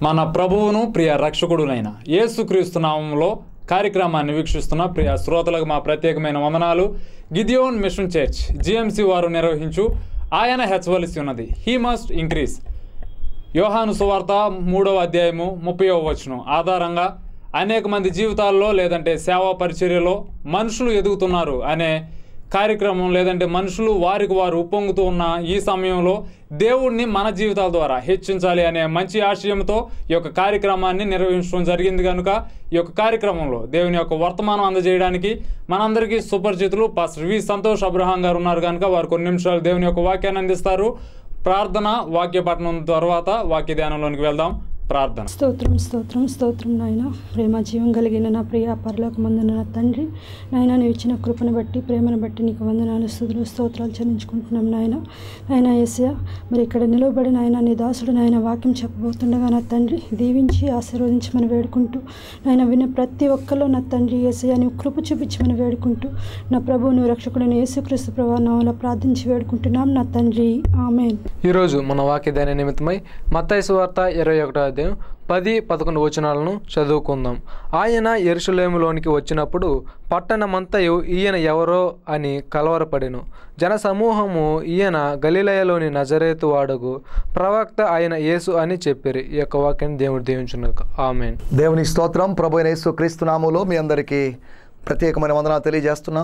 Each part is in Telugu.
మన ప్రభువును ప్రియ రక్షకుడునైన యేసుక్రీస్తు నామంలో కార్యక్రమాన్ని వీక్షిస్తున్న ప్రియ శ్రోతలకు మా ప్రత్యేకమైన వందనాలు గిదియోన్ మిషన్ చర్చ్ జిఎంసి వారు నిర్వహించు ఆయన హెచ్చవలసి ఉన్నది హీ మస్ట్ ఇంక్రీజ్ యోహాను సువార్త మూడవ అధ్యాయము ముప్పైవ వచనం ఆధారంగా అనేక మంది జీవితాల్లో లేదంటే సేవా పరిచర్యలో మనుషులు ఎదుగుతున్నారు అనే కార్యక్రమం లేదంటే మనుషులు వారికి వారు ఉప్పొంగుతూ ఉన్న ఈ సమయంలో దేవుణ్ణి మన జీవితాల ద్వారా హెచ్చించాలి అనే మంచి ఆశయంతో ఈ యొక్క కార్యక్రమాన్ని నిర్వహించడం జరిగింది కనుక ఈ యొక్క కార్యక్రమంలో దేవుని యొక్క వర్తమానం అందజేయడానికి మనందరికీ సుపరిచితులు పాస్టర్ వి సంతోష్ అబ్రహాం గారు ఉన్నారు కనుక వారు కొన్ని నిమిషాలు దేవుని యొక్క వాక్యాన్ని అందిస్తారు ప్రార్థన వాక్య పఠనం తర్వాత వాక్య ధ్యానంలోనికి వెళ్దాం ప్రార్థన స్తోత్రం స్తోత్రం స్తోత్రం నాయన ప్రేమ జీవం కలిగిన నా ప్రియ పరలోక మందున నా తండ్రి నాయన నీవు ఇచ్చిన కృపను బట్టి ప్రేమను బట్టి నీకు వందనాలు స్థుతులు స్తోత్రాలు చెల్లించుకుంటున్నాం నాయన నాయన ఏసయ మరి ఇక్కడ నిలవబడి నాయన నీ దాసుడు నాయన వాక్యం చెప్పబోతుండగా నా తండ్రి దీవించి ఆశీర్వదించమని వేడుకుంటూ నాయన విన్న ప్రతి ఒక్కరిలో నా తండ్రి ఏసయ నీవు కృప చూపించమని వేడుకుంటూ నా ప్రభు నువ్వు రక్షకుడైన యేసుక్రీస్తు ప్రభావ నామలో ప్రార్థించి వేడుకుంటున్నాం నా తండ్రి ఆమెన్ ఈరోజు మన వాక్య ధ్యాన నిమిత్తమై మత్తయి సువార్త ఇరవై ఒకటో అధ్యాయం పది పదకొండు వచనాలను చదువుకుందాం ఆయన ఎరుసలేములోనికి వచ్చినప్పుడు పట్టణమంతయు ఈయన ఎవరో అని కలవరపడెను జనసమూహము ఈయన గలిలయలోని నజరేతు వాడగు ప్రవక్త ఆయన యేసు అని చెప్పిరి ఈ యొక్క వాక్యాన్ని దేవుడు దీవించున్నది ఆమెన్ దేవుని స్తోత్రం ప్రభు అయిన యేసు క్రీస్తు నామములో మీ అందరికీ ప్రత్యేకమైన వందనాలు తెలియజేస్తున్నాం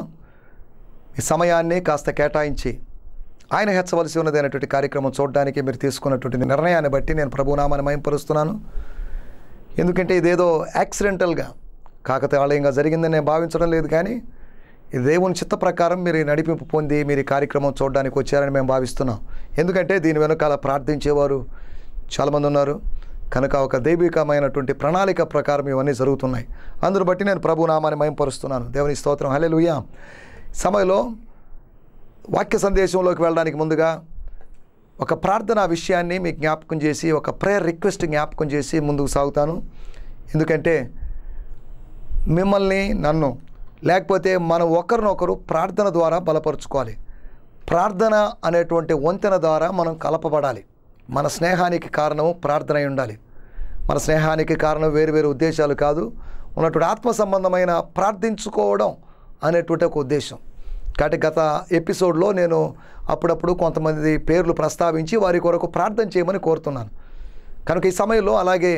ఈ సమయాన్ని కాస్త కేటాయించి ఆయన హెచ్చవలసి ఉన్నది అనేటువంటి కార్యక్రమం చూడడానికి మీరు తీసుకున్నటువంటి నిర్ణయాన్ని బట్టి నేను ప్రభునామాన్ని మయంపరుస్తున్నాను ఎందుకంటే ఇదేదో యాక్సిడెంటల్గా కాకతాళీయంగా జరిగిందని నేను భావించడం లేదు కానీ ఇది దేవుని చిత్త ప్రకారం మీరు ఈ నడిపింపు పొంది మీరు ఈ కార్యక్రమం చూడడానికి వచ్చారని మేము భావిస్తున్నాం ఎందుకంటే దీని వెనుకాల ప్రార్థించేవారు చాలామంది ఉన్నారు కనుక ఒక దైవికమైనటువంటి ప్రణాళిక ప్రకారం ఇవన్నీ జరుగుతున్నాయి అందును బట్టి నేను ప్రభు నామాన్ని మయంపరుస్తున్నాను దేవుని స్తోత్రం హలే సమయంలో వాక్య సందేశంలోకి వెళ్ళడానికి ముందుగా ఒక ప్రార్థన విషయాన్ని మీకు జ్ఞాపకం చేసి ఒక ప్రేయర్ రిక్వెస్ట్ జ్ఞాపకం చేసి ముందుకు సాగుతాను ఎందుకంటే మిమ్మల్ని నన్ను లేకపోతే మనం ఒకరినొకరు ప్రార్థన ద్వారా బలపరుచుకోవాలి ప్రార్థన అనేటువంటి వంతెన ద్వారా మనం కలపబడాలి మన స్నేహానికి కారణం ప్రార్థన అయి ఉండాలి మన స్నేహానికి కారణం వేరు వేరు ఉద్దేశాలు కాదు ఉన్నటువంటి ఆత్మ సంబంధమైన ప్రార్థించుకోవడం అనేటువంటి ఒక ఉద్దేశం కాబట్టి గత ఎపిసోడ్లో నేను అప్పుడప్పుడు కొంతమంది పేర్లు ప్రస్తావించి వారి కొరకు ప్రార్థన చేయమని కోరుతున్నాను కనుక ఈ సమయంలో అలాగే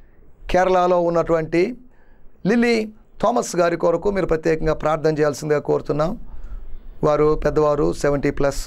కేరళలో ఉన్నటువంటి లిల్లీ థామస్ గారి కొరకు మీరు ప్రత్యేకంగా ప్రార్థన చేయాల్సిందిగా కోరుతున్నాం వారు పెద్దవారు సెవెంటీ ప్లస్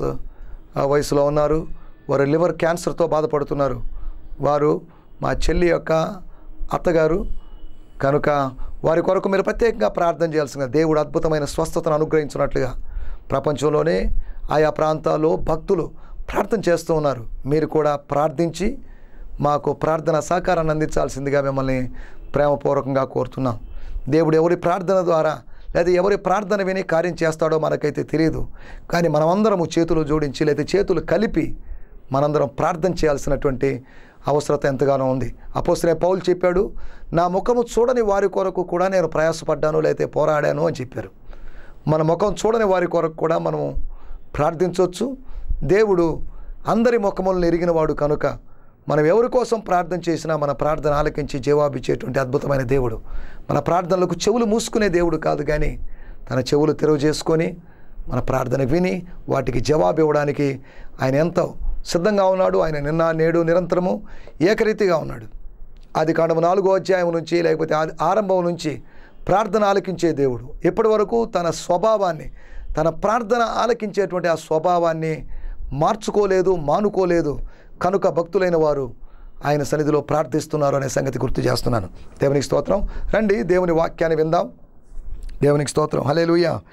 వయసులో ఉన్నారు వారు లివర్ క్యాన్సర్తో బాధపడుతున్నారు వారు మా చెల్లి యొక్క అత్తగారు కనుక వారి కొరకు మీరు ప్రత్యేకంగా ప్రార్థన చేయాల్సిందిగా దేవుడు అద్భుతమైన స్వస్థతను అనుగ్రహించినట్లుగా ప్రపంచంలోనే ఆయా ప్రాంతాల్లో భక్తులు ప్రార్థన చేస్తూ ఉన్నారు మీరు కూడా ప్రార్థించి మాకు ప్రార్థన సహకారాన్ని అందించాల్సిందిగా మిమ్మల్ని ప్రేమపూర్వకంగా కోరుతున్నాం దేవుడు ఎవరి ప్రార్థన ద్వారా లేదా ఎవరి ప్రార్థన విని కార్యం చేస్తాడో మనకైతే తెలియదు కానీ మనమందరము చేతులు జోడించి లేదా చేతులు కలిపి మనందరం ప్రార్థన చేయాల్సినటువంటి అవసరత ఎంతగానో ఉంది అపోసరే పౌలు చెప్పాడు నా ముఖము చూడని వారి కొరకు కూడా నేను ప్రయాసపడ్డాను లేకపోతే పోరాడాను అని చెప్పారు మన ముఖం చూడని వారి కొరకు కూడా మనము ప్రార్థించవచ్చు దేవుడు అందరి ముఖములను ఎరిగినవాడు కనుక మనం ఎవరి కోసం ప్రార్థన చేసినా మన ప్రార్థన ఆలకించి జవాబిచ్చేటువంటి అద్భుతమైన దేవుడు మన ప్రార్థనలకు చెవులు మూసుకునే దేవుడు కాదు కానీ తన చెవులు తెరువు చేసుకొని మన ప్రార్థన విని వాటికి జవాబు ఇవ్వడానికి ఆయన ఎంతో సిద్ధంగా ఉన్నాడు ఆయన నిన్న నేడు నిరంతరము ఏకరీతిగా ఉన్నాడు అది కాండము నాలుగో అధ్యాయం నుంచి లేకపోతే ఆది- ఆరంభం నుంచి ప్రార్థన ఆలకించే దేవుడు ఇప్పటి వరకు తన స్వభావాన్ని తన ప్రార్థన ఆలకించేటువంటి ఆ స్వభావాన్ని మార్చుకోలేదు మానుకోలేదు కనుక భక్తులైన వారు ఆయన సన్నిధిలో ప్రార్థిస్తున్నారు అనే సంగతి గుర్తు చేస్తున్నాను దేవునికి స్తోత్రం రండి దేవుని వాక్యాన్ని విందాం దేవునికి స్తోత్రం హలే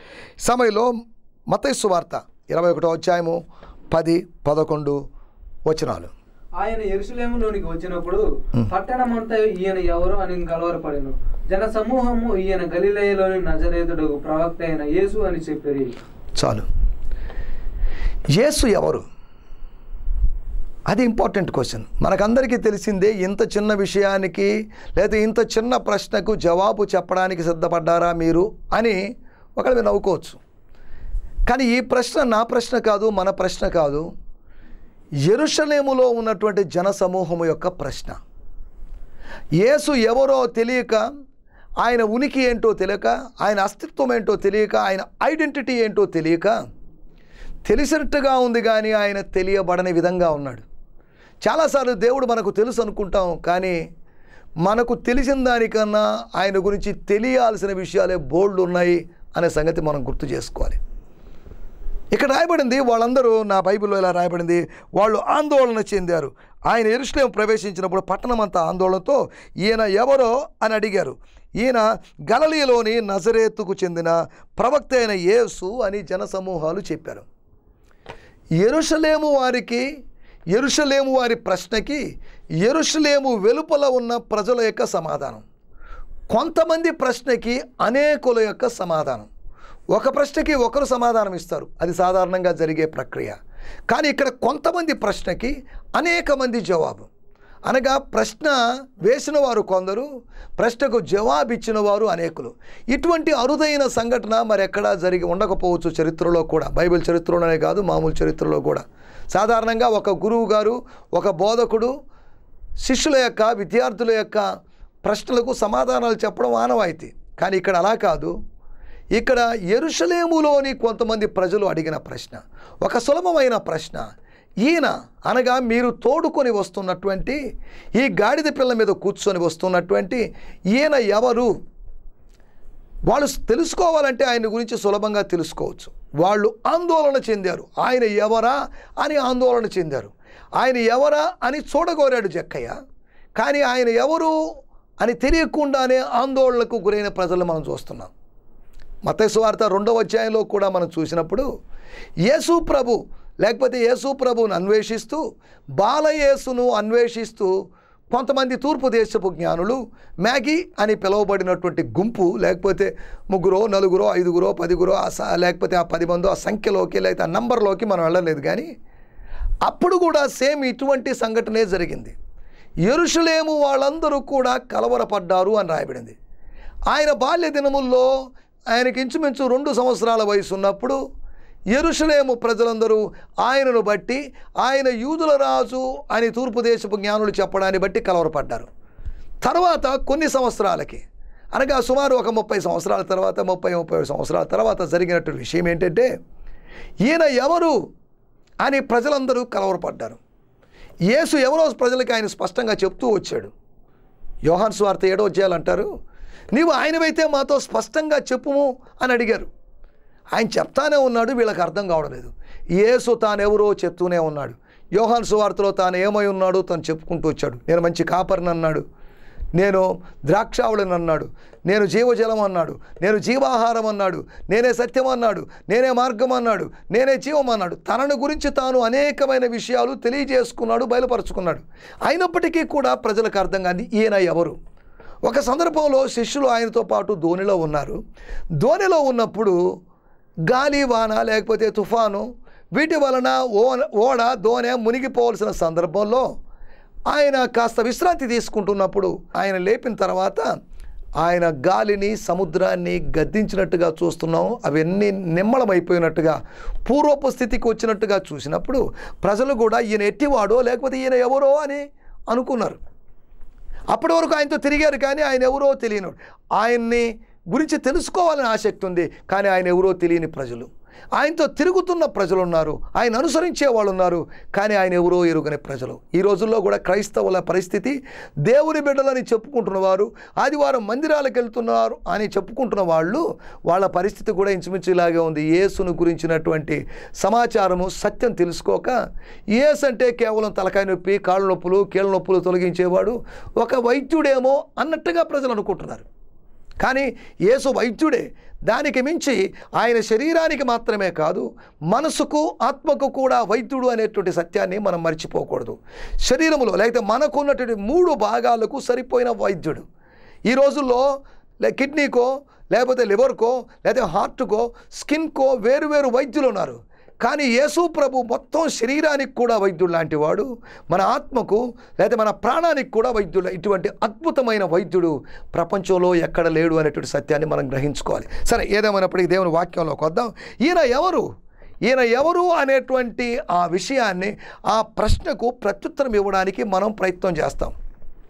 సమయంలో మతైసు వార్త ఇరవై ఒకటో అధ్యాయము పది పదకొండు వచనాలు ఆయన ఎరుసలేములోనికి వచ్చినప్పుడు పట్టణమంతా ఈయన ఎవరు అని కలవరపడెను జన సమూహము ఈయన గలిలయలోని నజరేతుడు ప్రవక్త అయిన యేసు అని చెప్పిరి చాలు యేసు ఎవరు అది ఇంపార్టెంట్ క్వశ్చన్ మనకందరికీ తెలిసిందే ఇంత చిన్న విషయానికి లేదా ఇంత చిన్న ప్రశ్నకు జవాబు చెప్పడానికి సిద్ధపడ్డారా మీరు అని ఒకళ్ళు మీరు నవ్వుకోవచ్చు కానీ ఈ ప్రశ్న నా ప్రశ్న కాదు మన ప్రశ్న కాదు ఎరుషలేములో ఉన్నటువంటి జన సమూహము యొక్క ప్రశ్న యేసు ఎవరో తెలియక ఆయన ఉనికి ఏంటో తెలియక ఆయన అస్తిత్వం ఏంటో తెలియక ఆయన ఐడెంటిటీ ఏంటో తెలియక తెలిసినట్టుగా ఉంది కానీ ఆయన తెలియబడని విధంగా ఉన్నాడు చాలాసార్లు దేవుడు మనకు తెలుసు అనుకుంటాం కానీ మనకు తెలిసిన దానికన్నా ఆయన గురించి తెలియాల్సిన విషయాలే బోల్డ్ ఉన్నాయి అనే సంగతి మనం గుర్తు చేసుకోవాలి ఇక్కడ రాయబడింది వాళ్ళందరూ నా బైబిల్లో ఇలా రాయబడింది వాళ్ళు ఆందోళన చెందారు ఆయన ఎరుశ్లేం ప్రవేశించినప్పుడు పట్టణమంతా ఆందోళనతో ఈయన ఎవరో అని అడిగారు ఈయన గలలీలోని నజరేతుకు చెందిన ప్రవక్త అయిన యేసు అని జనసమూహాలు చెప్పారు ఎరుషలేము వారికి ఎరుషలేము వారి ప్రశ్నకి ఎరుషలేము వెలుపల ఉన్న ప్రజల యొక్క సమాధానం కొంతమంది ప్రశ్నకి అనేకుల యొక్క సమాధానం ఒక ప్రశ్నకి ఒకరు సమాధానం ఇస్తారు అది సాధారణంగా జరిగే ప్రక్రియ కానీ ఇక్కడ కొంతమంది ప్రశ్నకి అనేక మంది జవాబు అనగా ప్రశ్న వేసిన వారు కొందరు ప్రశ్నకు జవాబు ఇచ్చిన వారు అనేకులు ఇటువంటి అరుదైన సంఘటన మరెక్కడా జరిగి ఉండకపోవచ్చు చరిత్రలో కూడా బైబిల్ చరిత్రలోనే కాదు మామూలు చరిత్రలో కూడా సాధారణంగా ఒక గురువు గారు ఒక బోధకుడు శిష్యుల యొక్క విద్యార్థుల యొక్క ప్రశ్నలకు సమాధానాలు చెప్పడం ఆనవాయితీ కానీ ఇక్కడ అలా కాదు ఇక్కడ ఎరుషలేములోని కొంతమంది ప్రజలు అడిగిన ప్రశ్న ఒక సులభమైన ప్రశ్న ఈయన అనగా మీరు తోడుకొని వస్తున్నటువంటి ఈ గాడిద పిల్ల మీద కూర్చొని వస్తున్నటువంటి ఈయన ఎవరు వాళ్ళు తెలుసుకోవాలంటే ఆయన గురించి సులభంగా తెలుసుకోవచ్చు వాళ్ళు ఆందోళన చెందారు ఆయన ఎవరా అని ఆందోళన చెందారు ఆయన ఎవరా అని చూడగోరాడు జక్కయ్య కానీ ఆయన ఎవరు అని తెలియకుండానే ఆందోళనకు గురైన ప్రజలు మనం చూస్తున్నాం మతేసు వార్త రెండవ అధ్యాయంలో కూడా మనం చూసినప్పుడు యేసు ప్రభు లేకపోతే యేసు ప్రభువును అన్వేషిస్తూ బాలయేసును అన్వేషిస్తూ కొంతమంది తూర్పు దేశపు జ్ఞానులు మ్యాగీ అని పిలువబడినటువంటి గుంపు లేకపోతే ముగ్గురో నలుగురో ఐదుగురో పదిగురో ఆ స- లేకపోతే ఆ పది మందో ఆ సంఖ్యలోకి లేకపోతే ఆ నంబర్లోకి మనం వెళ్ళలేదు కానీ అప్పుడు కూడా సేమ్ ఇటువంటి సంఘటనే జరిగింది ఎరుషులేము వాళ్ళందరూ కూడా కలవరపడ్డారు అని రాయబడింది ఆయన బాల్య దినముల్లో ఆయనకి ఇంచుమించు రెండు సంవత్సరాల వయసు ఉన్నప్పుడు ఎరుషులేము ప్రజలందరూ ఆయనను బట్టి ఆయన యూదుల రాజు అని తూర్పు దేశపు జ్ఞానులు చెప్పడాన్ని బట్టి కలవరపడ్డారు తర్వాత కొన్ని సంవత్సరాలకి అనగా సుమారు ఒక ముప్పై సంవత్సరాల తర్వాత ముప్పై ముప్పై సంవత్సరాల తర్వాత జరిగినటువంటి విషయం ఏంటంటే ఈయన ఎవరు అని ప్రజలందరూ కలవరపడ్డారు యేసు ఎవరో ప్రజలకి ఆయన స్పష్టంగా చెప్తూ వచ్చాడు యోహాన్ స్వార్థ ఏడో అధ్యాయాలు అంటారు నీవు ఆయనవైతే మాతో స్పష్టంగా చెప్పుము అని అడిగారు ఆయన చెప్తానే ఉన్నాడు వీళ్ళకి అర్థం కావడం లేదు యేసు తానెవరో చెప్తూనే ఉన్నాడు యోహాన్ సువార్తలో తాను ఏమై ఉన్నాడో తను చెప్పుకుంటూ వచ్చాడు నేను మంచి కాపరిని అన్నాడు నేను ద్రాక్షావళిని అన్నాడు నేను జీవజలం అన్నాడు నేను జీవాహారం అన్నాడు నేనే సత్యం అన్నాడు నేనే మార్గం అన్నాడు నేనే జీవం అన్నాడు తనను గురించి తాను అనేకమైన విషయాలు తెలియజేసుకున్నాడు బయలుపరుచుకున్నాడు అయినప్పటికీ కూడా ప్రజలకు అర్థం కాదు ఈయన ఎవరు ఒక సందర్భంలో శిష్యులు ఆయనతో పాటు ధోనిలో ఉన్నారు ధోనిలో ఉన్నప్పుడు గాలి వాన లేకపోతే తుఫాను వీటి వలన ఓ ఓడ దోనె మునిగిపోవలసిన సందర్భంలో ఆయన కాస్త విశ్రాంతి తీసుకుంటున్నప్పుడు ఆయన లేపిన తర్వాత ఆయన గాలిని సముద్రాన్ని గద్దించినట్టుగా చూస్తున్నాం అవన్నీ నిమ్మళమైపోయినట్టుగా పూర్వపు స్థితికి వచ్చినట్టుగా చూసినప్పుడు ప్రజలు కూడా ఈయన ఎట్టివాడో లేకపోతే ఈయన ఎవరో అని అనుకున్నారు అప్పటి వరకు ఆయనతో తిరిగారు కానీ ఆయన ఎవరో తెలియను ఆయన్ని గురించి తెలుసుకోవాలని ఆసక్తి ఉంది కానీ ఆయన ఎవరో తెలియని ప్రజలు ఆయనతో తిరుగుతున్న ప్రజలు ఉన్నారు ఆయన అనుసరించే వాళ్ళు ఉన్నారు కానీ ఆయన ఎవరో ఎరుగని ప్రజలు ఈ రోజుల్లో కూడా క్రైస్తవుల పరిస్థితి దేవుని బిడ్డలని చెప్పుకుంటున్న వారు ఆదివారం మందిరాలకు వెళ్తున్నారు అని చెప్పుకుంటున్న వాళ్ళు వాళ్ళ పరిస్థితి కూడా ఇంచుమించు ఇలాగే ఉంది యేసును గురించినటువంటి సమాచారము సత్యం తెలుసుకోక యేసు అంటే కేవలం తలకాయ నొప్పి కాళ్ళ నొప్పులు కీళ్ళ నొప్పులు తొలగించేవాడు ఒక వైద్యుడేమో అన్నట్టుగా ప్రజలు అనుకుంటున్నారు కానీ యేసు వైద్యుడే దానికి మించి ఆయన శరీరానికి మాత్రమే కాదు మనసుకు ఆత్మకు కూడా వైద్యుడు అనేటువంటి సత్యాన్ని మనం మర్చిపోకూడదు శరీరములో లేకపోతే మనకున్నటువంటి మూడు భాగాలకు సరిపోయిన వైద్యుడు ఈ రోజుల్లో లే కిడ్నీకో లేకపోతే లివర్కో లేకపోతే హార్ట్కో స్కిన్కో వేరు వేరు వైద్యులు ఉన్నారు కానీ యేసు ప్రభు మొత్తం శరీరానికి కూడా వైద్యుడు లాంటి వాడు మన ఆత్మకు లేదా మన ప్రాణానికి కూడా వైద్యుడు ఇటువంటి అద్భుతమైన వైద్యుడు ప్రపంచంలో ఎక్కడ లేడు అనేటువంటి సత్యాన్ని మనం గ్రహించుకోవాలి సరే ఏదేమైనప్పటికీ దేవుని వాక్యంలోకి వద్దాం ఈయన ఎవరు ఈయన ఎవరు అనేటువంటి ఆ విషయాన్ని ఆ ప్రశ్నకు ప్రత్యుత్తరం ఇవ్వడానికి మనం ప్రయత్నం చేస్తాం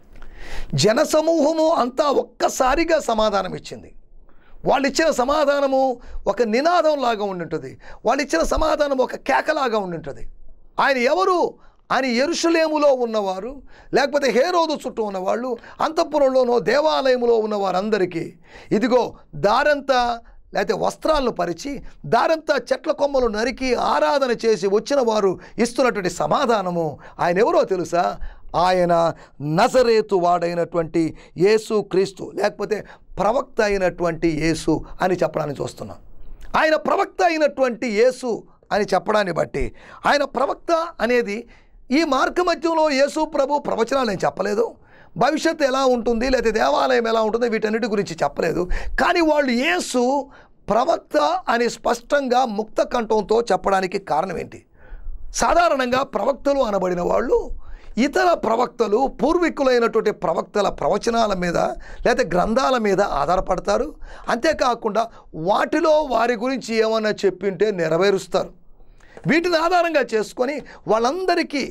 జనసమూహము అంతా ఒక్కసారిగా సమాధానం ఇచ్చింది వాళ్ళు ఇచ్చిన సమాధానము ఒక నినాదం లాగా ఉండుంటుంది వాళ్ళు ఇచ్చిన సమాధానం ఒక కేకలాగా ఉండుంటుంది ఆయన ఎవరు ఆయన ఎరుషలేములో ఉన్నవారు లేకపోతే హేరోదు చుట్టూ ఉన్నవాళ్ళు అంతఃపురంలోనో దేవాలయంలో ఉన్న వారందరికీ ఇదిగో దారంతా లేకపోతే వస్త్రాలను పరిచి దారంతా చెట్ల కొమ్మలు నరికి ఆరాధన చేసి వచ్చిన వారు ఇస్తున్నటువంటి సమాధానము ఆయన ఎవరో తెలుసా ఆయన నజరేతు వాడైనటువంటి యేసు క్రీస్తు లేకపోతే ప్రవక్త అయినటువంటి యేసు అని చెప్పడానికి చూస్తున్నాం ఆయన ప్రవక్త అయినటువంటి యేసు అని చెప్పడాన్ని బట్టి ఆయన ప్రవక్త అనేది ఈ మార్గ మధ్యంలో యేసు ప్రభు ప్రవచనాలు నేను చెప్పలేదు భవిష్యత్తు ఎలా ఉంటుంది లేదా దేవాలయం ఎలా ఉంటుందో వీటన్నిటి గురించి చెప్పలేదు కానీ వాళ్ళు యేసు ప్రవక్త అని స్పష్టంగా ముక్త కంఠంతో చెప్పడానికి కారణం ఏంటి సాధారణంగా ప్రవక్తలు అనబడిన వాళ్ళు ఇతర ప్రవక్తలు పూర్వీకులైనటువంటి ప్రవక్తల ప్రవచనాల మీద లేదా గ్రంథాల మీద ఆధారపడతారు అంతేకాకుండా వాటిలో వారి గురించి ఏమన్నా చెప్పింటే నెరవేరుస్తారు వీటిని ఆధారంగా చేసుకొని వాళ్ళందరికీ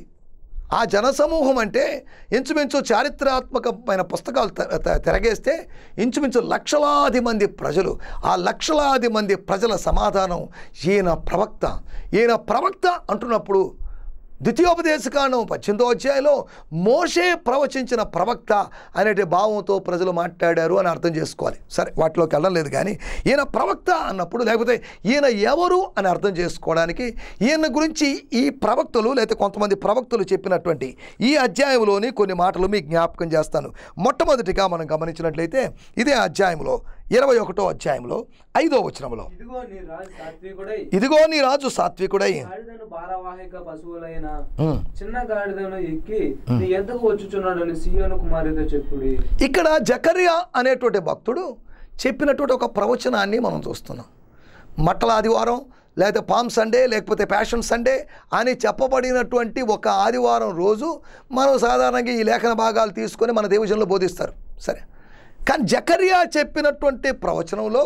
ఆ జనసమూహం అంటే ఇంచుమించు చారిత్రాత్మకమైన పుస్తకాలు తె- తె- తిరగేస్తే ఇంచుమించు లక్షలాది మంది ప్రజలు ఆ లక్షలాది మంది ప్రజల సమాధానం ఈయన ప్రవక్త ఈయన ప్రవక్త అంటున్నప్పుడు ద్వితీయోపదేశకాండం పద్దెనిమిదో అధ్యాయంలో మోషే ప్రవచించిన ప్రవక్త అనే భావంతో ప్రజలు మాట్లాడారు అని అర్థం చేసుకోవాలి సరే వాటిలోకి వెళ్ళడం లేదు కానీ ఈయన ప్రవక్త అన్నప్పుడు లేకపోతే ఈయన ఎవరు అని అర్థం చేసుకోవడానికి ఈయన గురించి ఈ ప్రవక్తలు లేకపోతే కొంతమంది ప్రవక్తలు చెప్పినటువంటి ఈ అధ్యాయంలోని కొన్ని మాటలు మీకు జ్ఞాపకం చేస్తాను మొట్టమొదటిగా మనం గమనించినట్లయితే ఇదే అధ్యాయంలో ఇరవై ఒకటో అధ్యాయంలో ఐదో వచనంలో ఇదిగో నీ రాజు సాత్వికుడై ఇదిగో నీ రాజు సాత్వికుడై గాడిదను భారవాహిక పశువులైన ఉమ్. చిన్న గాడిదను ఎక్కి నీ ఎంతకు వచ్చుచున్నాడని సియోను కుమారితో చెప్పుడి ఇక్కడ జకర్యా అనేటువంటి భక్తుడు చెప్పినటువంటి ఒక ప్రవచనాన్ని మనం చూస్తున్నాం మట్టల ఆదివారం లేకపోతే పామ్ సండే లేకపోతే ప్యాషన్ సండే అని చెప్పబడినటువంటి ఒక ఆదివారం రోజు మనం సాధారణంగా ఈ లేఖన భాగాలు తీసుకొని మన దేవజనంలో బోధిస్తారు సరే కానీ జకర్యా చెప్పినటువంటి ప్రవచనంలో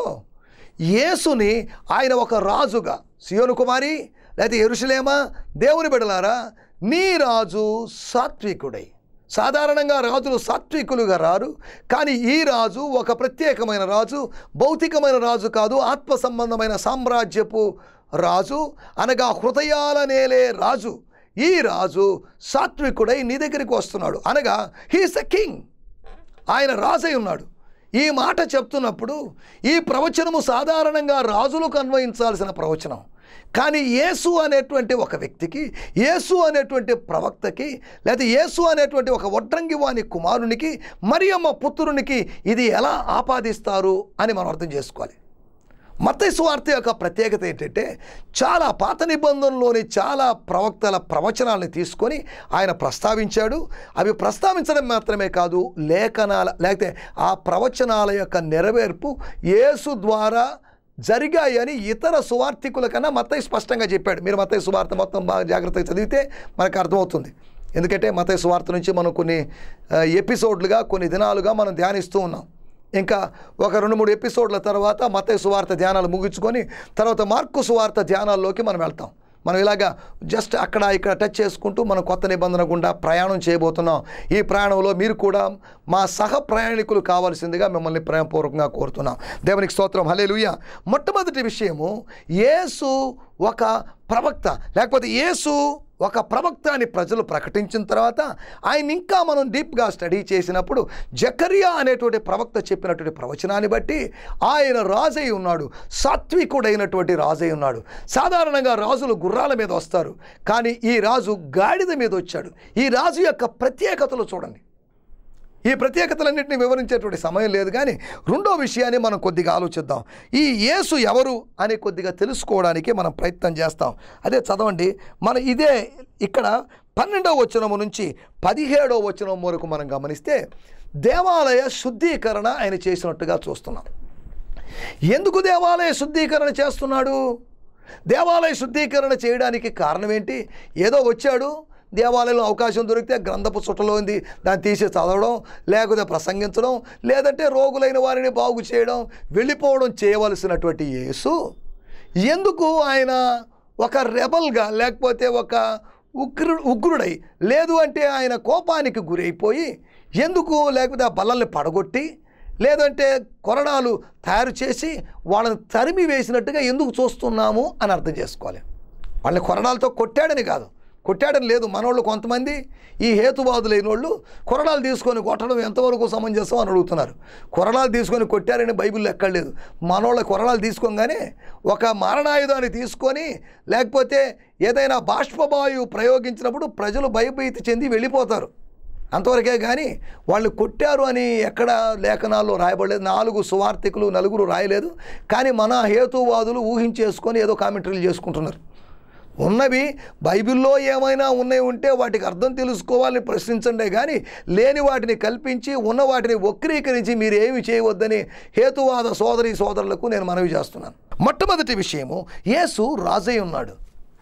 యేసుని ఆయన ఒక రాజుగా సియోను కుమారి లేకపోతే ఎరుషలేమా దేవుని బిడలారా నీ రాజు సాత్వికుడై సాధారణంగా రాజులు సాత్వికులుగా రారు కానీ ఈ రాజు ఒక ప్రత్యేకమైన రాజు భౌతికమైన రాజు కాదు ఆత్మ సంబంధమైన సామ్రాజ్యపు రాజు అనగా హృదయాల నేలే రాజు ఈ రాజు సాత్వికుడై నీ దగ్గరికి వస్తున్నాడు అనగా హీస్ ఎ కింగ్ ఆయన రాజై ఉన్నాడు ఈ మాట చెప్తున్నప్పుడు ఈ ప్రవచనము సాధారణంగా రాజులకు అన్వయించాల్సిన ప్రవచనం కానీ యేసు అనేటువంటి ఒక వ్యక్తికి యేసు అనేటువంటి ప్రవక్తకి లేదా యేసు అనేటువంటి ఒక వడ్రంగి వాని కుమారునికి మరియమ్మ పుత్రునికి ఇది ఎలా ఆపాదిస్తారు అని మనం అర్థం చేసుకోవాలి మత్తయి సువార్త యొక్క ప్రత్యేకత ఏంటంటే చాలా పాత నిబంధనలోని చాలా ప్రవక్తల ప్రవచనాలను తీసుకొని ఆయన ప్రస్తావించాడు అవి ప్రస్తావించడం మాత్రమే కాదు లేఖనాల లేకపోతే ఆ ప్రవచనాల యొక్క నెరవేర్పు యేసు ద్వారా జరిగాయని ఇతర సువార్థికుల కన్నా మత్తయి స్పష్టంగా చెప్పాడు మీరు మత్తయి సువార్త మొత్తం బాగా జాగ్రత్తగా చదివితే మనకు అర్థమవుతుంది ఎందుకంటే మత్తయి సువార్త నుంచి మనం కొన్ని ఆ, ఎపిసోడ్లుగా కొన్ని దినాలుగా మనం ధ్యానిస్తూ ఉన్నాం ఇంకా ఒక రెండు మూడు ఎపిసోడ్ల తర్వాత మత్తయి సువార్త ధ్యానాలు ముగించుకొని తర్వాత మార్కు సువార్త ధ్యానాల్లోకి మనం వెళ్తాం మనం ఇలాగా జస్ట్ అక్కడ ఇక్కడ టచ్ చేసుకుంటూ మనం కొత్త నిబంధన గుండా ప్రయాణం చేయబోతున్నాం ఈ ప్రయాణంలో మీరు కూడా మా సహ ప్రయాణికులు కావాల్సిందిగా మిమ్మల్ని ప్రేమపూర్వకంగా కోరుతున్నాం దేవునికి స్తోత్రం హలే మొట్టమొదటి విషయము యేసు ఒక ప్రవక్త లేకపోతే యేసు ఒక ప్రవక్త అని ప్రజలు ప్రకటించిన తర్వాత ఆయన ఇంకా మనం డీప్గా స్టడీ చేసినప్పుడు జకరియా అనేటువంటి ప్రవక్త చెప్పినటువంటి ప్రవచనాన్ని బట్టి ఆయన రాజై ఉన్నాడు సాత్వికుడైనటువంటి రాజై ఉన్నాడు సాధారణంగా రాజులు గుర్రాల మీద వస్తారు కానీ ఈ రాజు గాడిద మీద వచ్చాడు ఈ రాజు యొక్క ప్రత్యేకతలు చూడండి ఈ ప్రత్యేకతలన్నింటినీ వివరించేటువంటి సమయం లేదు కానీ రెండో విషయాన్ని మనం కొద్దిగా ఆలోచిద్దాం ఈ యేసు ఎవరు అని కొద్దిగా తెలుసుకోవడానికి మనం ప్రయత్నం చేస్తాం అదే చదవండి మన ఇదే ఇక్కడ పన్నెండవ వచనము నుంచి పదిహేడవ వచనం వరకు మనం గమనిస్తే దేవాలయ శుద్ధీకరణ ఆయన చేసినట్టుగా చూస్తున్నాం ఎందుకు దేవాలయ శుద్ధీకరణ చేస్తున్నాడు దేవాలయ శుద్ధీకరణ చేయడానికి కారణం ఏంటి ఏదో వచ్చాడు దేవాలయంలో అవకాశం దొరికితే గ్రంథపు చుట్టలో ఉంది దాన్ని తీసి చదవడం లేకపోతే ప్రసంగించడం లేదంటే రోగులైన వారిని బాగు చేయడం వెళ్ళిపోవడం చేయవలసినటువంటి యేసు ఎందుకు ఆయన ఒక రెబల్గా లేకపోతే ఒక ఉగ్రు ఉగ్రుడై లేదు అంటే ఆయన కోపానికి గురైపోయి ఎందుకు లేకపోతే ఆ బల్లల్ని పడగొట్టి లేదంటే కొరడాలు తయారు చేసి వాళ్ళని తరిమి వేసినట్టుగా ఎందుకు చూస్తున్నాము అని అర్థం చేసుకోవాలి వాళ్ళని కొరడాలతో కొట్టాడని కాదు కొట్టాడని లేదు మనోళ్ళు కొంతమంది ఈ హేతువాదులైన వాళ్ళు కొరడాలు తీసుకొని కొట్టడం ఎంతవరకు సమంజసం అని అడుగుతున్నారు కొరడాలు తీసుకొని కొట్టారని బైబిల్లో ఎక్కడలేదు మనోళ్ళ కొరడాలు తీసుకోగానే ఒక మారణాయుధాన్ని తీసుకొని లేకపోతే ఏదైనా బాష్పవాయువు ప్రయోగించినప్పుడు ప్రజలు భయభీతి చెంది వెళ్ళిపోతారు అంతవరకే కానీ వాళ్ళు కొట్టారు అని ఎక్కడ లేఖనాల్లో రాయబడలేదు నాలుగు సువార్థికులు నలుగురు రాయలేదు కానీ మన హేతువాదులు ఊహించేసుకొని ఏదో కామెంటరీలు చేసుకుంటున్నారు ఉన్నవి బైబిల్లో ఏమైనా ఉన్నాయి ఉంటే వాటికి అర్థం తెలుసుకోవాలని ప్రశ్నించండి కానీ లేని వాటిని కల్పించి ఉన్న వాటిని వక్రీకరించి మీరు ఏమి చేయవద్దని హేతువాద సోదరి సోదరులకు నేను మనవి చేస్తున్నాను మొట్టమొదటి విషయము యేసు రాజై ఉన్నాడు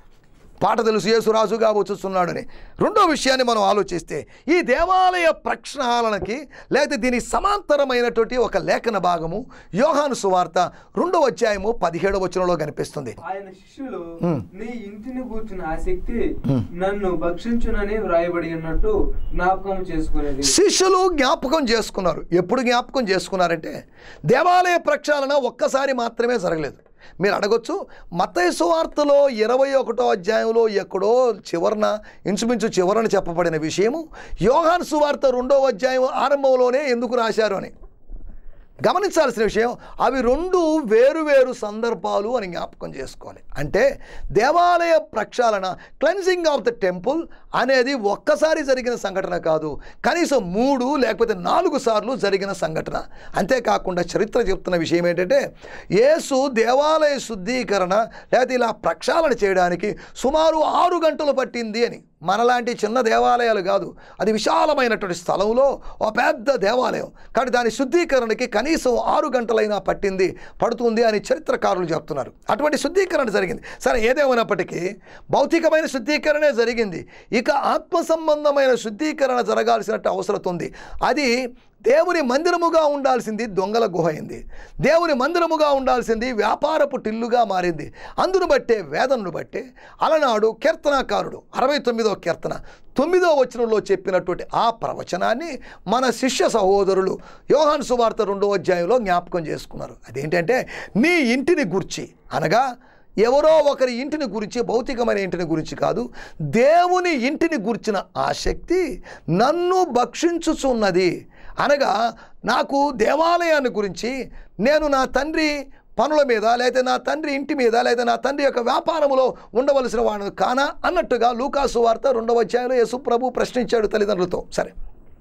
పాట తెలుసు యేసురాజుగా వచ్చుస్తున్నాడని రెండో విషయాన్ని మనం ఆలోచిస్తే ఈ దేవాలయ ప్రక్షాళనకి లేకపోతే దీని సమాంతరమైనటువంటి ఒక లేఖన భాగము యోహాను సువార్త రెండవ అధ్యాయము పదిహేడవ వచనంలో కనిపిస్తుంది ఆయన శిష్యులు నీ ఇంటిని కూర్చున్న ఆసక్తి నన్ను భక్షించునని వ్రాయబడి ఉన్నట్టు జ్ఞాపకం చేసుకునేది శిష్యులు జ్ఞాపకం చేసుకున్నారు ఎప్పుడు జ్ఞాపకం చేసుకున్నారంటే దేవాలయ ప్రక్షాళన ఒక్కసారి మాత్రమే జరగలేదు మీరు అడగొచ్చు మత్తయి సువార్తలో ఇరవై ఒకటో అధ్యాయంలో ఎక్కడో చివరన ఇంచుమించు చివరన చెప్పబడిన విషయము యోహాన్ సువార్త రెండవ అధ్యాయం ఆరంభంలోనే ఎందుకు రాశారు అని గమనించాల్సిన విషయం అవి రెండు వేరు వేరు సందర్భాలు అని జ్ఞాపకం చేసుకోవాలి అంటే దేవాలయ ప్రక్షాళన క్లెన్సింగ్ ఆఫ్ ద టెంపుల్ అనేది ఒక్కసారి జరిగిన సంఘటన కాదు కనీసం మూడు లేకపోతే నాలుగు సార్లు జరిగిన సంఘటన అంతేకాకుండా చరిత్ర చెప్తున్న విషయం ఏంటంటే యేసు దేవాలయ శుద్ధీకరణ లేకపోతే ఇలా ప్రక్షాళన చేయడానికి సుమారు ఆరు గంటలు పట్టింది అని మనలాంటి చిన్న దేవాలయాలు కాదు అది విశాలమైనటువంటి స్థలంలో ఒక పెద్ద దేవాలయం కానీ దాని శుద్ధీకరణకి కనీసం ఆరు గంటలైనా పట్టింది పడుతుంది అని చరిత్రకారులు చెప్తున్నారు అటువంటి శుద్ధీకరణ జరిగింది సరే ఏదేమైనప్పటికీ భౌతికమైన శుద్ధీకరణే జరిగింది ఇక ఆత్మ సంబంధమైన శుద్ధీకరణ జరగాల్సినట్టు అవసరం ఉంది అది దేవుని మందిరముగా ఉండాల్సింది దొంగల గుహ అయింది దేవుని మందిరముగా ఉండాల్సింది వ్యాపారపు టిల్లుగా మారింది అందును బట్టే వేదనను బట్టే అలనాడు కీర్తనాకారుడు అరవై తొమ్మిదో కీర్తన తొమ్మిదో వచనంలో చెప్పినటువంటి ఆ ప్రవచనాన్ని మన శిష్య సహోదరులు యోహాన్ సువార్త రెండో అధ్యాయంలో జ్ఞాపకం చేసుకున్నారు అదేంటంటే నీ ఇంటిని గుర్చి అనగా ఎవరో ఒకరి ఇంటిని గురించి భౌతికమైన ఇంటిని గురించి కాదు దేవుని ఇంటిని గురించిన ఆసక్తి నన్ను భక్షించుచున్నది అనగా నాకు దేవాలయాన్ని గురించి నేను నా తండ్రి పనుల మీద లేకపోతే నా తండ్రి ఇంటి మీద లేదా నా తండ్రి యొక్క వ్యాపారములో ఉండవలసిన వాడు కానా అన్నట్టుగా లూకాసు వార్త రెండవ అధ్యాయంలో యేసు ప్రభు ప్రశ్నించాడు తల్లిదండ్రులతో సరే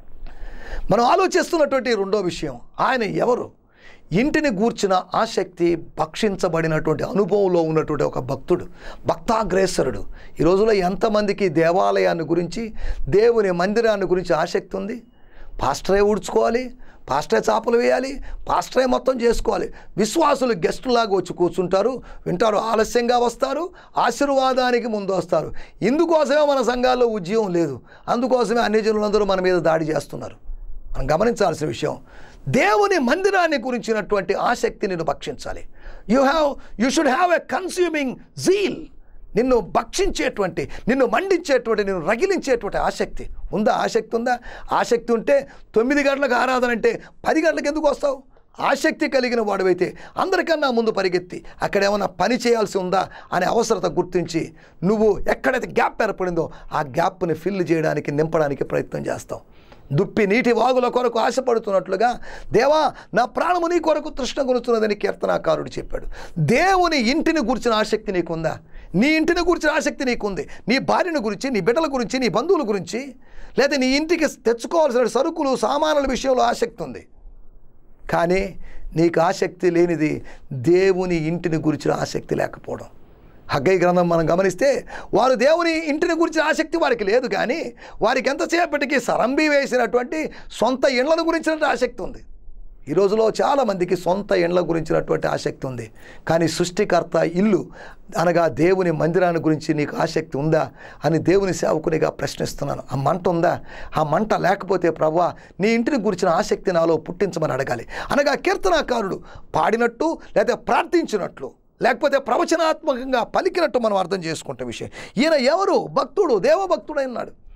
మనం ఆలోచిస్తున్నటువంటి రెండో విషయం ఆయన ఎవరు ఇంటిని గూర్చిన ఆసక్తి భక్షించబడినటువంటి అనుభవంలో ఉన్నటువంటి ఒక భక్తుడు భక్తాగ్రేసరుడు ఈ రోజులో ఎంతమందికి దేవాలయాన్ని గురించి దేవుని మందిరాన్ని గురించి ఆసక్తి ఉంది పాస్టరే ఊడ్చుకోవాలి పాస్టరే చాపలు వేయాలి పాస్టరే మొత్తం చేసుకోవాలి విశ్వాసులు గెస్టులాగా వచ్చి కూర్చుంటారు వింటారు ఆలస్యంగా వస్తారు ఆశీర్వాదానికి ముందు వస్తారు ఇందుకోసమే మన సంఘాల్లో ఉద్యోగం లేదు అందుకోసమే అన్ని జనులందరూ మన మీద దాడి చేస్తున్నారు మనం గమనించాల్సిన విషయం దేవుని మందిరాన్ని గురించినటువంటి ఆసక్తి నిన్ను భక్షించాలి you have you should have a consuming zeal నిన్ను భక్షించేటువంటి నిన్ను మండించేటువంటి నిన్ను రగిలించేటువంటి ఆసక్తి ఉందా ఆసక్తి ఉందా ఆసక్తి ఉంటే తొమ్మిది గంటలకు ఆరాధన అంటే పది గంటలకు ఎందుకు వస్తావు ఆసక్తి కలిగిన వాడివైతే అందరికన్నా ముందు పరిగెత్తి అక్కడ ఏమైనా పని చేయాల్సి ఉందా అనే అవసరత గుర్తించి నువ్వు ఎక్కడైతే గ్యాప్ ఏర్పడిందో ఆ గ్యాప్ని ఫిల్ చేయడానికి నింపడానికి ప్రయత్నం చేస్తావు దుప్పి నీటి వాగుల కొరకు ఆశపడుతున్నట్లుగా దేవా నా ప్రాణము నీ కొరకు తృష్ణ కొనుతున్నదని కీర్తనాకారుడు చెప్పాడు దేవుని ఇంటిని గురించిన ఆసక్తి నీకుందా నీ ఇంటిని గురించిన ఆసక్తి నీకుంది నీ భార్యను గురించి నీ బిడ్డల గురించి నీ బంధువుల గురించి లేదా నీ ఇంటికి తెచ్చుకోవాల్సిన సరుకులు సామానుల విషయంలో ఆసక్తి ఉంది కానీ నీకు ఆసక్తి లేనిది దేవుని ఇంటిని గురించిన ఆసక్తి లేకపోవడం హగ్గయ్య గ్రంథం మనం గమనిస్తే వారు దేవుని ఇంటిని గురించిన ఆసక్తి వారికి లేదు కానీ వారికి ఎంతసేపటికి సరంబి వేసినటువంటి సొంత ఇండ్లను గురించిన ఆసక్తి ఉంది ఈ రోజులో చాలామందికి సొంత ఇండ్ల గురించినటువంటి ఆసక్తి ఉంది కానీ సృష్టికర్త ఇల్లు అనగా దేవుని మందిరాన్ని గురించి నీకు ఆసక్తి ఉందా అని దేవుని సేవకునిగా ప్రశ్నిస్తున్నాను ఆ మంట ఉందా ఆ మంట లేకపోతే ప్రవ్వా నీ ఇంటిని గురించిన ఆసక్తి నాలో పుట్టించమని అడగాలి అనగా కీర్తనాకారుడు పాడినట్టు లేదా ప్రార్థించినట్లు లేకపోతే ప్రవచనాత్మకంగా పలికినట్టు మనం అర్థం చేసుకుంటే విషయం ఈయన ఎవరు భక్తుడు దేవభక్తుడై ఉన్నాడు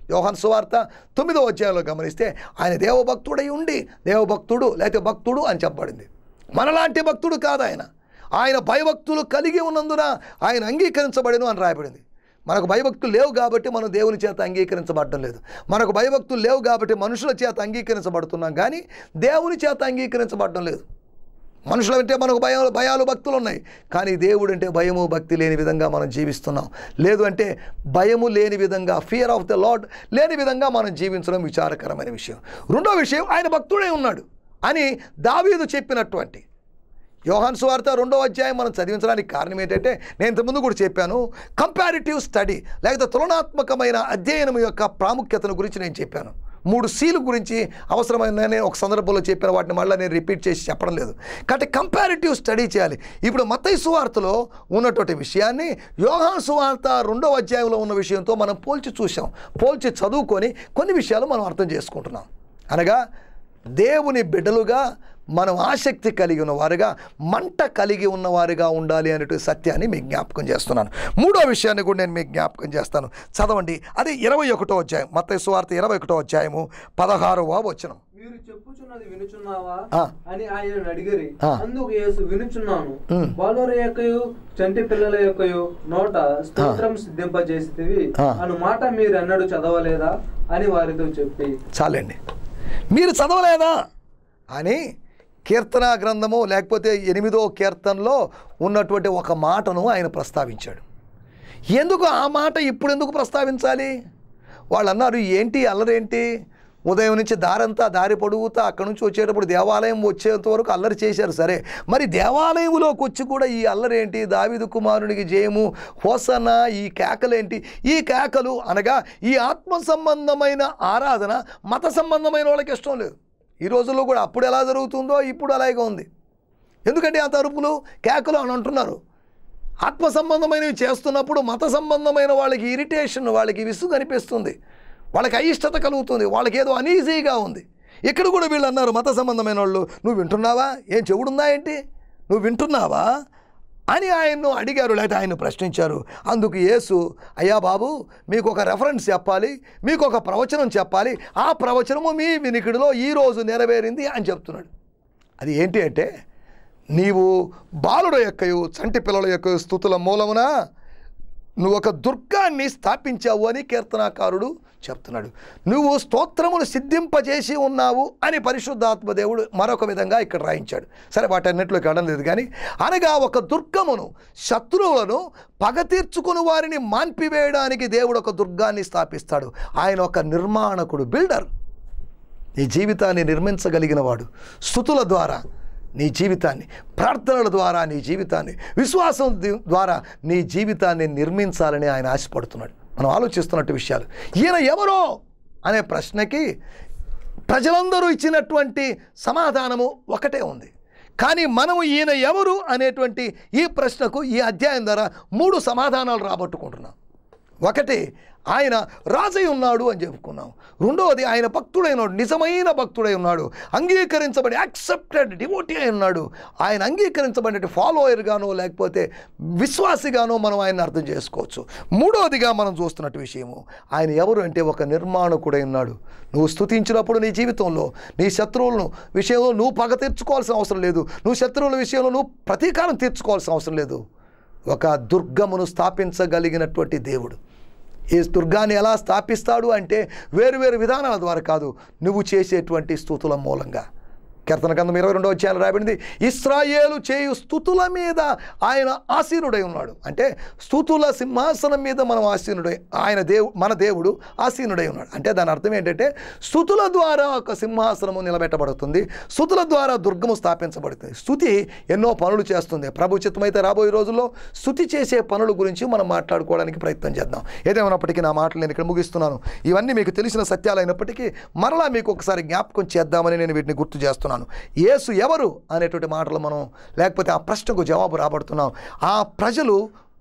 యోహాన్ సువార్త తొమ్మిదో అధ్యాయంలో గమనిస్తే ఆయన దేవభక్తుడై ఉండి దేవభక్తుడు లేకపోతే భక్తుడు అని చెప్పబడింది మనలాంటి భక్తుడు కాదు ఆయన ఆయన భయభక్తులు కలిగి ఉన్నందున ఆయన అంగీకరించబడిను అని రాయబడింది మనకు భయభక్తులు లేవు కాబట్టి మనం దేవుని చేత అంగీకరించబడటం లేదు మనకు భయభక్తులు లేవు కాబట్టి మనుషుల చేత అంగీకరించబడుతున్నాం కానీ దేవుని చేత అంగీకరించబడటం లేదు మనుషులు అంటే మనకు భయం భయాలు భక్తులు ఉన్నాయి కానీ దేవుడు అంటే భయము భక్తి లేని విధంగా మనం జీవిస్తున్నాం లేదు అంటే భయము లేని విధంగా ఫియర్ ఆఫ్ ద లాడ్ లేని విధంగా మనం జీవించడం విచారకరమైన విషయం రెండో విషయం ఆయన భక్తుడే ఉన్నాడు అని దావీదు చెప్పినటువంటి యోహాన్ సువార్త రెండో అధ్యాయం మనం చదివించడానికి కారణం ఏంటంటే నేను ఇంతకుముందు కూడా చెప్పాను కంపారిటివ్ స్టడీ లేకపోతే తులనాత్మకమైన అధ్యయనం యొక్క ప్రాముఖ్యతను గురించి నేను చెప్పాను మూడు సీలు గురించి అవసరమైన నేను ఒక సందర్భంలో చెప్పిన వాటిని మళ్ళీ నేను రిపీట్ చేసి చెప్పడం లేదు కాబట్టి కంపారిటివ్ స్టడీ చేయాలి ఇప్పుడు మత్తయి సువార్తలో ఉన్నటువంటి విషయాన్ని యోహాన్ సువార్త రెండో అధ్యాయంలో ఉన్న విషయంతో మనం పోల్చి చూసాం పోల్చి చదువుకొని కొన్ని విషయాలు మనం అర్థం చేసుకుంటున్నాం అనగా దేవుని బిడ్డలుగా మనం ఆసక్తి కలిగి ఉన్నవారుగా మంట కలిగి ఉన్నవారుగా ఉండాలి అనేటువంటి సత్యాన్ని మీకు జ్ఞాపకం చేస్తున్నాను మూడో విషయాన్ని కూడా నేను మీకు జ్ఞాపకం చేస్తాను చదవండి అది ఇరవై ఒకటో అధ్యాయం మత్తయి సువార్త ఇరవై ఒకటో అధ్యాయము పదహారవ వచనం మీరు చెప్పుచున్నది వినుచున్నావా ఆ. అని ఆయన అడిగిరి ఆ. అందుకు యేసు వినుచున్నాను ఉమ్. బాలుర యొక్కయు చంటి పిల్లల యొక్కయు నోట స్తోత్రం సిద్ధింపజేసితివి ఆ. అను మాట మీరు అన్నడు చదవలేదా అని వారితో చెప్పి చాలండి మీరు చదవలేదా అని కీర్తన గ్రంథము లేకపోతే ఎనిమిదో కీర్తనలో ఉన్నటువంటి ఒక మాటను ఆయన ప్రస్తావించాడు ఎందుకు ఆ మాట ఇప్పుడు ఎందుకు ప్రస్తావించాలి వాళ్ళు అన్నారు ఏంటి అల్లరేంటి ఉదయం నుంచి దారంతా దారి పొడుగుతా అక్కడి నుంచి వచ్చేటప్పుడు దేవాలయం వచ్చేంత వరకు అల్లరి చేశారు సరే మరి దేవాలయంలోకి వచ్చి కూడా ఈ అల్లరేంటి దావిదు కుమారునికి జయము హోసన ఈ కేకలేంటి ఈ కేకలు అనగా ఈ ఆత్మ సంబంధమైన ఆరాధన మత సంబంధమైన వాళ్ళకి ఇష్టం లేదు ఈ రోజుల్లో కూడా అప్పుడు ఎలా జరుగుతుందో ఇప్పుడు అలాగే ఉంది ఎందుకంటే అంత అరుపులు కేకలు అని అంటున్నారు ఆత్మ సంబంధమైనవి చేస్తున్నప్పుడు మత సంబంధమైన వాళ్ళకి ఇరిటేషన్ వాళ్ళకి విసుగు అనిపిస్తుంది వాళ్ళకి అయిష్టత కలుగుతుంది వాళ్ళకి ఏదో అనీజీగా ఉంది ఇక్కడ కూడా వీళ్ళు అన్నారు మత సంబంధమైన వాళ్ళు నువ్వు వింటున్నావా ఏం చెవుడుందా ఏంటి నువ్వు వింటున్నావా అని ఆయన్ను అడిగారు లేకపోతే ఆయన ప్రశ్నించారు అందుకు యేసు అయ్యా బాబు మీకు ఒక రెఫరెన్స్ చెప్పాలి మీకు ఒక ప్రవచనం చెప్పాలి ఆ ప్రవచనము మీ వినికిడిలో ఈరోజు నెరవేరింది అని చెప్తున్నాడు అది ఏంటి అంటే నీవు బాలుడ యొక్కయు చంటి పిల్లల యొక్క స్థుతుల మూలమున నువ్వు ఒక దుర్గాన్ని స్థాపించావు అని కీర్తనాకారుడు చెప్తున్నాడు నువ్వు స్తోత్రములు సిద్ధింపజేసి ఉన్నావు అని పరిశుద్ధాత్మ దేవుడు మరొక విధంగా ఇక్కడ రాయించాడు సరే వాటన్నిటిలోకి అనడం లేదు కానీ అనగా ఒక దుర్గమును శత్రువులను పగ తీర్చుకుని వారిని మాన్పివేయడానికి దేవుడు ఒక దుర్గాన్ని స్థాపిస్తాడు ఆయన ఒక నిర్మాణకుడు బిల్డర్ నీ జీవితాన్ని నిర్మించగలిగిన వాడు స్థుతుల ద్వారా నీ జీవితాన్ని ప్రార్థనల ద్వారా నీ జీవితాన్ని విశ్వాసం ది- ద్వారా నీ జీవితాన్ని నిర్మించాలని ఆయన ఆశపడుతున్నాడు మనం ఆలోచిస్తున్నట్టు విషయాలు ఈయన ఎవరో అనే ప్రశ్నకి ప్రజలందరూ ఇచ్చినటువంటి సమాధానము ఒకటే ఉంది కానీ మనము ఈయన ఎవరు అనేటువంటి ఈ ప్రశ్నకు ఈ అధ్యాయం ద్వారా మూడు సమాధానాలు రాబట్టుకుంటున్నాం ఒకటి ఆయన రాజై ఉన్నాడు అని చెప్పుకున్నాం రెండవది ఆయన భక్తుడై ఉన్నాడు నిజమైన భక్తుడై ఉన్నాడు అంగీకరించబడి యాక్సెప్టెడ్ డివోటీ అయి ఉన్నాడు ఆయన అంగీకరించబడిన ఫాలోయర్గానో లేకపోతే విశ్వాసిగానో మనం ఆయన అర్థం చేసుకోవచ్చు మూడవదిగా మనం చూస్తున్నట్టు విషయము ఆయన ఎవరు అంటే ఒక నిర్మాణకుడై ఉన్నాడు నువ్వు స్తుతించినప్పుడు నీ జీవితంలో నీ శత్రువులను విషయంలో నువ్వు పగ తీర్చుకోవాల్సిన అవసరం లేదు నువ్వు శత్రువుల విషయంలో నువ్వు ప్రతీకారం తీర్చుకోవాల్సిన అవసరం లేదు ఒక దుర్గమును స్థాపించగలిగినటువంటి దేవుడు ఈ దుర్గాన్ని ఎలా స్థాపిస్తాడు అంటే వేరు వేరు విధానాల ద్వారా కాదు నువ్వు చేసేటువంటి స్థుతుల మూలంగా కీర్తన గ్రంథం ఇరవై రెండో అధ్యాయం రాయబడింది ఇస్రాయేలు చేయు స్థుతుల మీద ఆయన ఆసీనుడై ఉన్నాడు అంటే స్థుతుల సింహాసనం మీద మనం ఆసీనుడై ఆయన దేవు మన దేవుడు ఆసీనుడై ఉన్నాడు అంటే దాని అర్థం ఏంటంటే స్థుతుల ద్వారా ఒక సింహాసనము నిలబెట్టబడుతుంది స్థుతుల ద్వారా దుర్గము స్థాపించబడుతుంది స్థుతి ఎన్నో పనులు చేస్తుంది ప్రభు చిత్తమైతే రాబోయే రోజుల్లో స్థుతి చేసే పనుల గురించి మనం మాట్లాడుకోవడానికి ప్రయత్నం చేద్దాం ఏదేమైనప్పటికీ నా మాటలు నేను ఇక్కడ ముగిస్తున్నాను ఇవన్నీ మీకు తెలిసిన సత్యాలైనప్పటికీ మరలా మీకు ఒకసారి జ్ఞాపకం చేద్దామని నేను వీటిని గుర్తు చేస్తున్నాను యేసు ఎవరు అనేటువంటి మాటలు మనం లేకపోతే ఆ ప్రశ్నకు జవాబు రాబడుతున్నాం ఆ ప్రజలు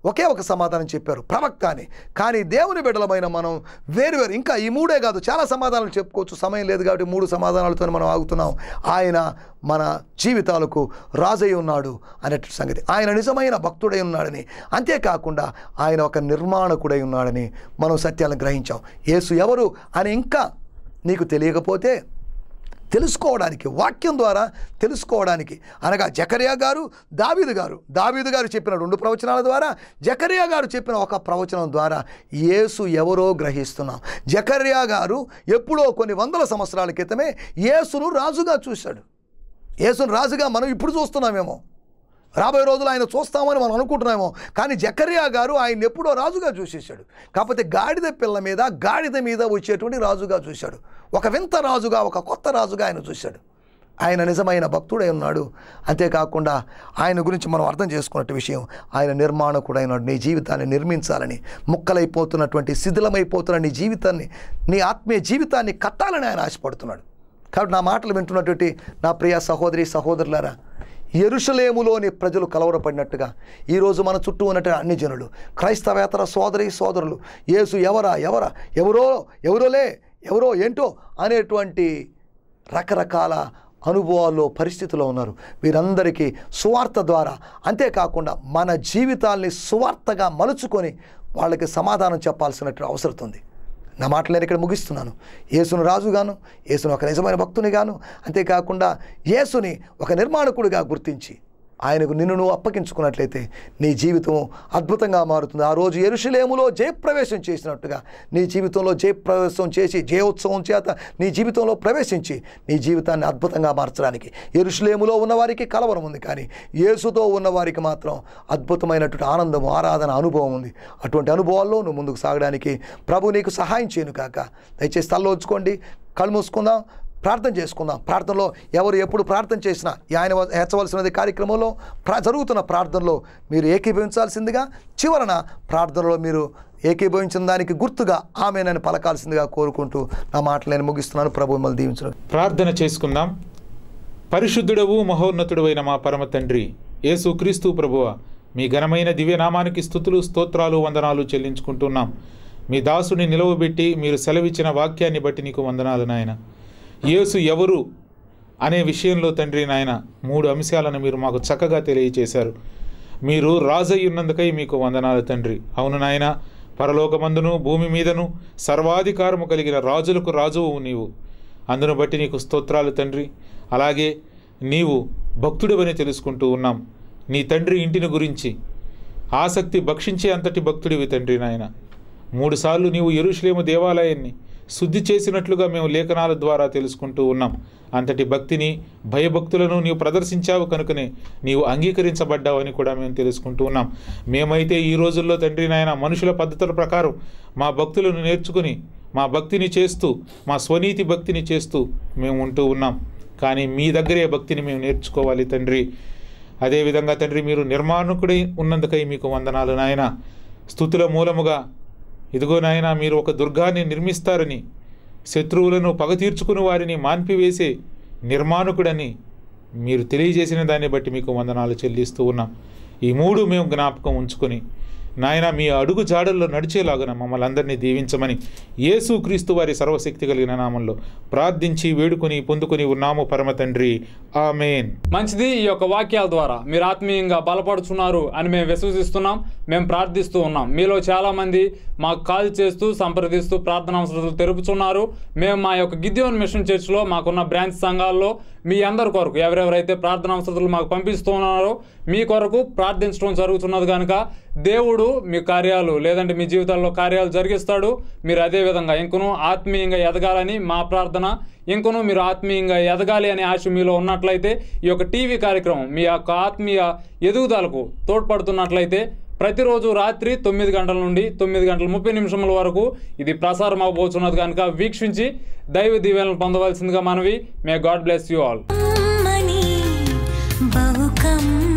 ఒకే ఒక సమాధానం చెప్పారు ప్రవక్త అని కానీ దేవుని బిడ్డలమైన మనం వేరు వేరు ఇంకా ఈ మూడే కాదు చాలా సమాధానాలు చెప్పుకోవచ్చు సమయం లేదు కాబట్టి మూడు సమాధానాలతో మనం ఆగుతున్నాం ఆయన మన జీవితాలకు రాజై ఉన్నాడు అనే సంగతి ఆయన నిజమైన భక్తుడై ఉన్నాడని అంతేకాకుండా ఆయన ఒక నిర్మాణకుడై ఉన్నాడని మనం సత్యాలను గ్రహించాం యేసు ఎవరు అని ఇంకా నీకు తెలియకపోతే తెలుసుకోవడానికి వాక్యం ద్వారా తెలుసుకోవడానికి అనగా జకరియా గారు దావీదు గారు దావీదు గారు చెప్పిన రెండు ప్రవచనాల ద్వారా జకరియా గారు చెప్పిన ఒక ప్రవచనం ద్వారా యేసు ఎవరో గ్రహిస్తున్నాం జకరియా గారు ఎప్పుడో కొన్ని వందల సంవత్సరాల క్రితమే యేసును రాజుగా చూశాడు యేసును రాజుగా మనం ఇప్పుడు చూస్తున్నామేమో రాబోయే రోజులు ఆయన చూస్తామని మనం అనుకుంటున్నామేమో కానీ జకరియా గారు ఆయన ఎప్పుడో రాజుగా చూసేశాడు కాకపోతే గాడిద పిల్ల మీద గాడిద మీద వచ్చేటువంటి రాజుగా చూశాడు ఒక వింత రాజుగా ఒక కొత్త రాజుగా ఆయన చూశాడు ఆయన నిజమైన భక్తుడై ఉన్నాడు అంతేకాకుండా ఆయన గురించి మనం అర్థం చేసుకున్నట్టు విషయం ఆయన నిర్మాణకుడైనాడు నీ జీవితాన్ని నిర్మించాలని ముక్కలైపోతున్నటువంటి శిథిలమైపోతున్న నీ జీవితాన్ని నీ ఆత్మీయ జీవితాన్ని కట్టాలని ఆయన ఆశపడుతున్నాడు కాబట్టి నా మాటలు వింటున్నటువంటి నా ప్రియ సహోదరి సహోదరులారా ఎరుషలేములోని ప్రజలు కలవరపడినట్టుగా ఈరోజు మన చుట్టూ ఉన్నటువంటి అన్ని జనులు క్రైస్తవేతర సోదరి సోదరులు యేసు ఎవరా ఎవరా ఎవరో ఎవరోలే ఎవరో ఏంటో అనేటువంటి రకరకాల అనుభవాల్లో పరిస్థితిలో ఉన్నారు వీరందరికీ సువార్త ద్వారా అంతేకాకుండా మన జీవితాల్ని సువార్తగా మలుచుకొని వాళ్ళకి సమాధానం చెప్పాల్సినటువంటి అవసరం ఉంది నా మాటలు నేను ఇక్కడ ముగిస్తున్నాను యేసును రాజుగాను యేసును ఒక నిజమైన భక్తునిగాను అంతేకాకుండా యేసుని ఒక నిర్మాణకుడిగా గుర్తించి ఆయనకు నిన్ను నువ్వు అప్పగించుకున్నట్లయితే నీ జీవితం అద్భుతంగా మారుతుంది ఆ రోజు ఎరుషలేములో జయప్రవేశం చేసినట్టుగా నీ జీవితంలో జయప్రవేశం చేసి జయోత్సవం చేత నీ జీవితంలో ప్రవేశించి నీ జీవితాన్ని అద్భుతంగా మార్చడానికి ఎరుషలేములో ఉన్నవారికి కలవరం ఉంది కానీ యేసుతో ఉన్నవారికి మాత్రం అద్భుతమైనటువంటి ఆనందం ఆరాధన అనుభవం ఉంది అటువంటి అనుభవాల్లో నువ్వు ముందుకు సాగడానికి ప్రభు నీకు సహాయం చేయను కాక దయచేసి తల్లోచుకోండి కళ్ళు మూసుకుందాం ప్రార్థన చేసుకుందాం ప్రార్థనలో ఎవరు ఎప్పుడు ప్రార్థన చేసినా ఈ ఆయన హెచ్చవలసినది కార్యక్రమంలో ప్రా జరుగుతున్న ప్రార్థనలో మీరు ఏకీభవించాల్సిందిగా చివరన ప్రార్థనలో మీరు ఏకీభవించిన దానికి గుర్తుగా ఆమె నన్ను పలకాల్సిందిగా కోరుకుంటూ నా మాటలు నేను ముగిస్తున్నాను ప్రభు మిమ్మల్ని దీవించను ప్రార్థన చేసుకుందాం పరిశుద్ధుడవు మహోన్నతుడవైన మా పరమ తండ్రి యేసు క్రీస్తు ప్రభువ మీ ఘనమైన దివ్యనామానికి స్థుతులు స్తోత్రాలు వందనాలు చెల్లించుకుంటున్నాం మీ దాసుని నిలవబెట్టి మీరు సెలవిచ్చిన వాక్యాన్ని బట్టి నీకు వందనాలు నాయన యేసు ఎవరు అనే విషయంలో తండ్రి నాయన మూడు అంశాలను మీరు మాకు చక్కగా తెలియచేశారు మీరు రాజయ్య ఉన్నందుకై మీకు వందనాలు తండ్రి అవును నాయన పరలోకమందును భూమి మీదను సర్వాధికారము కలిగిన రాజులకు రాజువు నీవు అందును బట్టి నీకు స్తోత్రాలు తండ్రి అలాగే నీవు భక్తుడివని తెలుసుకుంటూ ఉన్నాం నీ తండ్రి ఇంటిని గురించి ఆసక్తి భక్షించే అంతటి భక్తుడివి తండ్రి నాయన మూడుసార్లు నీవు ఎరుషలేము దేవాలయాన్ని శుద్ధి చేసినట్లుగా మేము లేఖనాల ద్వారా తెలుసుకుంటూ ఉన్నాం అంతటి భక్తిని భయభక్తులను నీవు ప్రదర్శించావు కనుకనే నీవు అంగీకరించబడ్డావని కూడా మేము తెలుసుకుంటూ ఉన్నాం మేమైతే ఈ రోజుల్లో తండ్రి నాయన మనుషుల పద్ధతుల ప్రకారం మా భక్తులను నేర్చుకుని మా భక్తిని చేస్తూ మా స్వనీతి భక్తిని చేస్తూ మేము ఉంటూ ఉన్నాం కానీ మీ దగ్గరే భక్తిని మేము నేర్చుకోవాలి తండ్రి అదేవిధంగా తండ్రి మీరు నిర్మాణకుడై ఉన్నందుకై మీకు వందనాలు నాయన స్థుతుల మూలముగా ఇదిగో నాయన మీరు ఒక దుర్గాన్ని నిర్మిస్తారని శత్రువులను పగ తీర్చుకుని వారిని మాన్పివేసే నిర్మాణకుడని మీరు తెలియజేసిన దాన్ని బట్టి మీకు వందనాలు చెల్లిస్తూ ఉన్నాం ఈ మూడు మేము జ్ఞాపకం ఉంచుకొని నాయన మీ అడుగు జాడల్లో నడిచేలాగున మమ్మల్ని అందరినీ దీవించమని యేసు క్రీస్తు వారి సర్వశక్తి కలిగిన నామంలో ప్రార్థించి వేడుకొని పొందుకొని ఉన్నాము పరమ తండ్రి ఆమెన్ మంచిది ఈ యొక్క వాక్యాల ద్వారా మీరు ఆత్మీయంగా బలపడుచున్నారు అని మేము విశ్వసిస్తున్నాం మేము ప్రార్థిస్తూ ఉన్నాం మీలో చాలామంది మాకు కాల్ చేస్తూ సంప్రదిస్తూ ప్రార్థన అవసరాలు తెలుపుచున్నారు మేము మా యొక్క గిద్యోన్ మిషన్ చర్చ్లో మాకున్న బ్రాంచ్ సంఘాల్లో మీ అందరి కొరకు ఎవరెవరైతే ప్రార్థన అవసరాలు మాకు పంపిస్తున్నారో మీ కొరకు ప్రార్థించడం జరుగుతున్నది కనుక దేవుడు మీ కార్యాలు లేదంటే మీ జీవితాల్లో కార్యాలు జరిగిస్తాడు మీరు అదే విధంగా ఇంకనూ ఆత్మీయంగా ఎదగాలని మా ప్రార్థన ఇంకనూ మీరు ఆత్మీయంగా ఎదగాలి అనే ఆశ మీలో ఉన్నట్లయితే ఈ యొక్క టీవీ కార్యక్రమం మీ యొక్క ఆత్మీయ ఎదుగుదలకు తోడ్పడుతున్నట్లయితే ప్రతిరోజు రాత్రి తొమ్మిది గంటల నుండి తొమ్మిది గంటల ముప్పై నిమిషముల వరకు ఇది ప్రసారం అవబోతున్నది కనుక వీక్షించి దైవ దీవెనలు పొందవలసిందిగా మనవి may God bless you all కమ్మని బహు కమ్మని